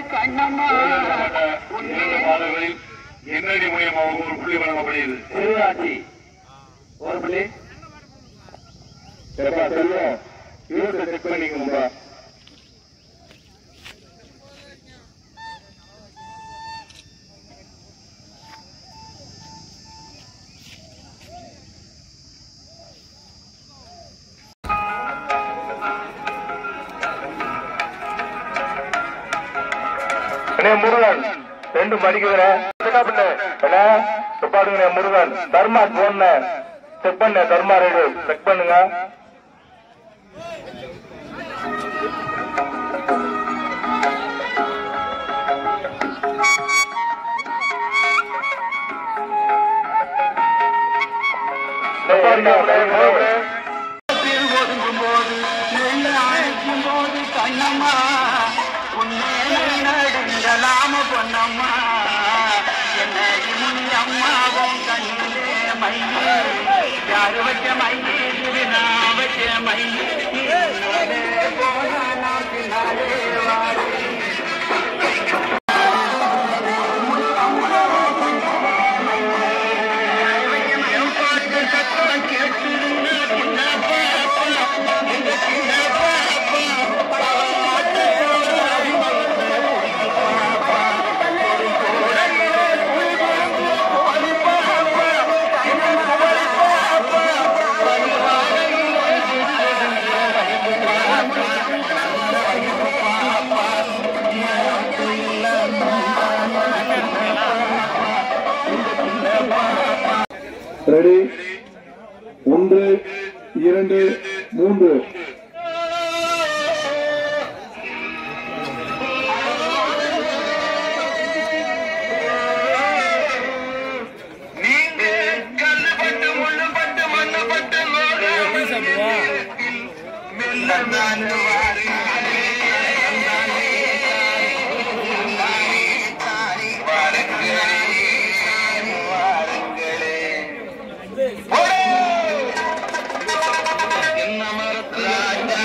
கண்ணம்மா இரண்டு பாடல்களில் எண்ணடி மூலியமாக ஒரு புள்ளி வழங்கப்படுகிறது திருவாச்சி ஒரு புள்ளி எப்பா செல்வம் யூனிட்டை செக் பண்ணிக்கோங்கப்பா அண்ணே முருகன் ரெண்டு மணிக்குதுண்ணே என்ன பண்ணு அண்ணே பாடுங்கண்ணே முருகன் தர்மா போன செக் பண்ண தர்மா ரைடு செக் பண்ணுங்க ஒதுங்கும் போது நெல்ல அழைக்கும் போது கண்ணம்மா உன்னே நடுங்கலாம பொன்னம்மா என்ன இனி அம்மாவும் கண்ணிலே மையே யாரு வச்ச மையே திருநா வச்ச மையே என்னோடே போனா நான் பின்னாலே வாரே ரெடி ஒன்று இரண்டு மூன்று நீங்க கல்லு பட்டு முள்ளு பட்டு மண்ணு பட்டு மெல்ல நான் என்ன மரத்து ராஜா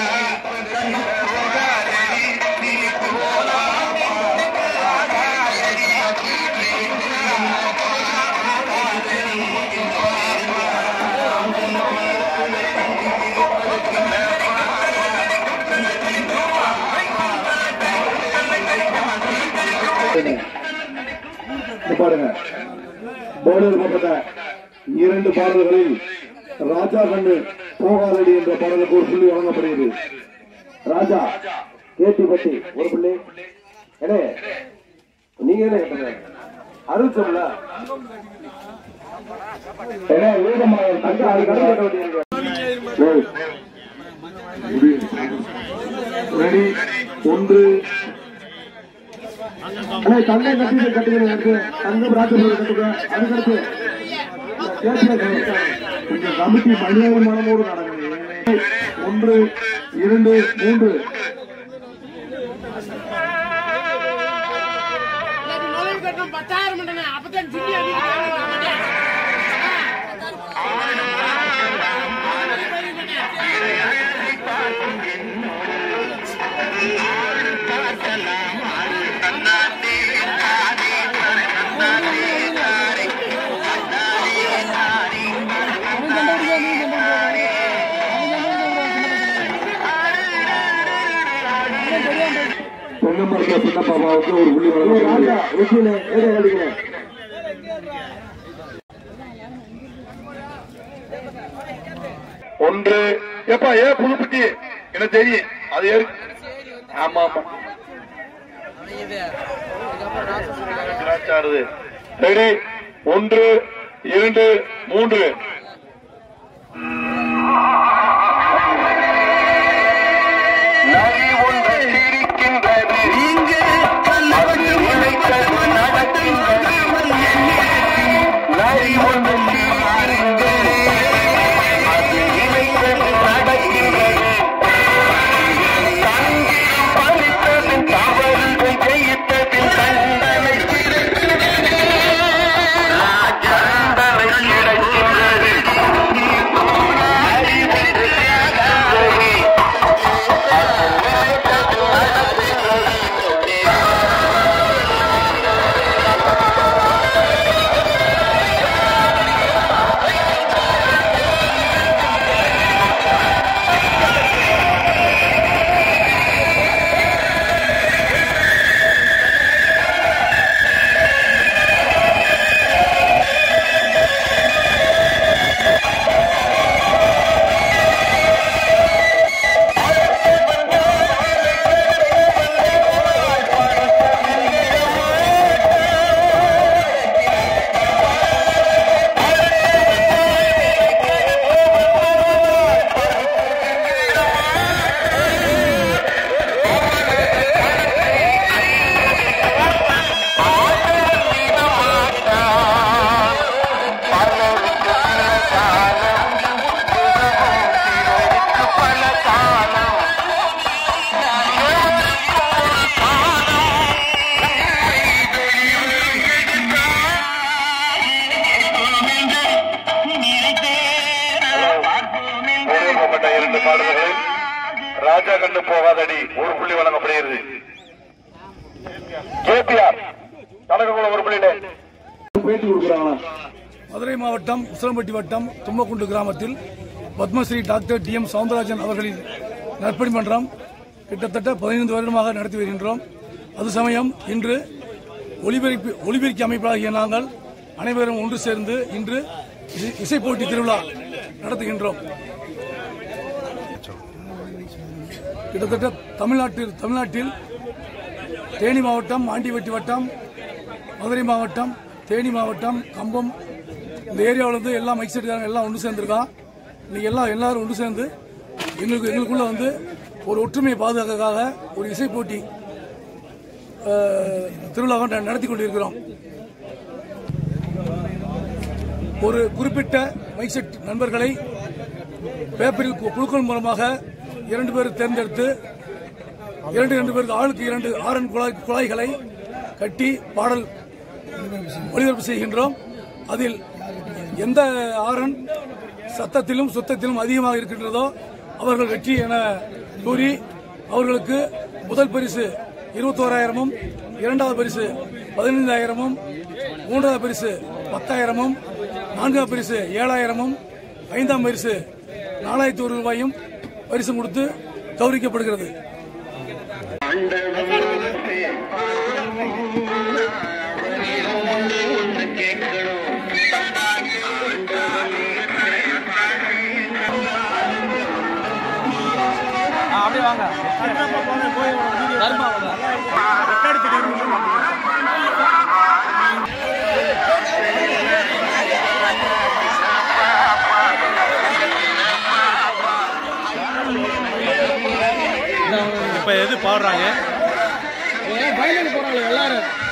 இங்க பாருங்க போர்டில் போட்ட இரண்டு பாடல்களில் ராஜா கண்ணு போகாதடி என்ற பாடலுக்கு ஒரு புள்ளி வழங்கப்படுகிறது ராஜா கேட்டி பட்டி ஒரு புள்ளி என்ன நீங்க என்ன கேட்டீங்க அறிவிச்சோம்ல ஏன்னா, வேகமாக அங்க அது கடை கட்ட வேண்டியிருக்கு ஏய். ரெடி ஒன்று அண்ணே, தங்கை கட்டி கட்டுங்க எனக்கு தங்க ராஜபுரம் கட்டுங்க அதுக்கடுத்து இந்த கமிட்டி மனித மனமோடு நடக்குது ஒன்று இரண்டு மூன்று இல்லாட்டி நுழைவு கட்டணம் பத்தாயிரம் மட்டுமே அப்பதான் சொல்லி அதிகம் தென்னமரத்தில் சின்ன பாப்பாவுக்கு ஒரு புள்ளி ராஜா வழங்க ருச்சியில ஏதோ கழிக்கிறேன் ஒன்று ஏப்பா ஏ புதுப்பட்டி எனக்கு தெரியும் அது ஏறு ஆமா ஆமா திராட்சாறுது ரெடி ஒன்று இரண்டு மூன்று நரி ஒன்று சிரிக்கின்றது இங்கு அது உழைத்தது நடக்கின்றது நரி ஒன்று சிரிக்கின்றது அது இழைத்தது நடக்கின்றது தங்கிடம் பறித்ததின் தவறுகள் ஜெயித்ததின் தண்டனை கிடைக்கின்றது தண்டனை கிடைக்கின்றது அறிவை ராஜா கண்ணு போகாதடி ஒரு புள்ளி வழங்கப்படுகிறது கேபிஆர் கனககுளம் ஒரு புள்ளியிலே பேட்டி கொடுக்குறாங்களா மதுரை மாவட்டம் உசிலம்பட்டி வட்டம் தும்மக்குண்டு கிராமத்தில் Padmashri doctor T M Soundararajan அவர்களின் நற்பணி மன்றம் கிட்டத்தட்ட பதினைந்து வருடமாக நடத்தி வருகின்றோம் அது சமயம் இன்று ஒலிபெருக்கி ஒலிபெருக்கி அமைப்பாகிய நாங்கள் அனைவரும் ஒன்று சேர்ந்து இன்று இசை- இசைப் போட்டி திருவிழா நடத்துகின்றோம் கிட்டத்தட்ட தமிழ்நாட்டில் தமிழ்நாட்டில் தேனி மாவட்டம் ஆண்டிவட்டி வட்டம் மதுரை மாவட்டம் தேனி மாவட்டம் கம்பம் இந்த ஏரியாவில் இருந்து எல்லாம் மைக் செட்டுக்காரங்க எல்லாம் ஒன்று சேர்ந்துருக்கான் இன்னைக்கு எல்லாம் எல்லாரும் ஒன்று சேர்ந்து எங்களுக்கு எங்களுக்குள்ள வந்து ஒரு ஒற்றுமையை பாதுகாக்கிறதுக்காக ஒரு இசை போட்டி அஹ், திருவிழாவை ந- நடத்தி கொண்டிருக்கிறோம் ஒரு குறிப்பிட்ட மைக் செட் நண்பர்களை பேப்பரில் கு- குழுக்கள் மூலமாக இரண்டு பேர் தேர்ந்தெடுத்து இரண்டு இரண்டு பேருக்கு ஆளுக்கு இரண்டு ஆரன் குழாய் குழாய்களை கட்டி பாடல் ஒளிபரப்பு செய்கின்றோம் அதில் எந்த ஆரன் சத்தத்திலும் சுத்தத்திலும் அதிகமாக இருக்கின்றதோ அவர்கள் வெற்றி என கூறி அவர்களுக்கு முதல் பரிசு இருபத்தோராயிரமும் இரண்டாவது பரிசு பதினைந்தாயிரமும் மூன்றாவது பரிசு பத்தாயிரமும் நான்காவது பரிசு ஏழாயிரமும் ஐந்தாம் பரிசு நாலாயிரத்தி ஒரு ரூபாயும் பரிசு கொடுத்து கௌரவிக்கப்படுகிறது இப்ப எது பாடுறாங்க வயலுக்கு போறாங்க எல்லாரும்